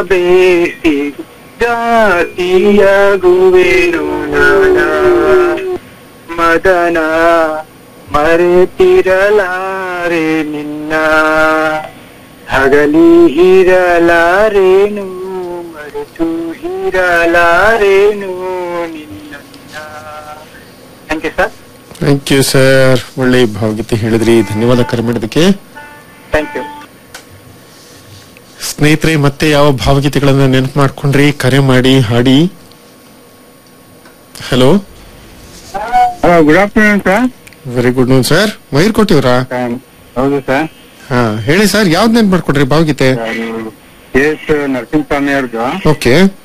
ಬೇಸಿ ಜಾತಿಯಾಗುವೆನು ನಾನ ಮದನ ಮರೆತಿರಲಾರೆ ನಿನ್ನ ಹಗಲಿ ಹಿರಲಾರೇನು ಮರೆತು ಹಿರಲಾರೇನು ನಿನ್ನ thank you sir thank you sir ಒಳ್ಳೆ ಭಾವಗೀತೆ ಹೇಳಿದ್ರಿ ಧನ್ಯವಾದ ಕರೆ ಮಾಡಿದಕ್ಕೆ ಥ್ಯಾಂಕ್ ಯು ಸ್ನೇಹಿತರೆ ಮತ್ತೆ ಯಾವ ಭಾವಗೀತೆಗಳನ್ನ ನೆನಪು ಮಾಡ್ಕೊಂಡ್ರಿ ಕರೆ ಮಾಡಿ ಹಾಡಿ hello good afternoon sir very good noon sir Mayur ಕೊಟ್ಟಿವ್ರಾ ಹೌದು ಸರ್ ಹಾ ಹೇಳಿ ಸರ್ ಯಾವ್ದು ನೆನ್ಪು ಮಾಡ್ಕೊಂಡ್ರಿ ಭಾವಗೀತೆ ಎಸ್ ನರಸಿಂಹಸ್ವಾಮಿ ಅವ್ರದ್ದು ಓಕೆ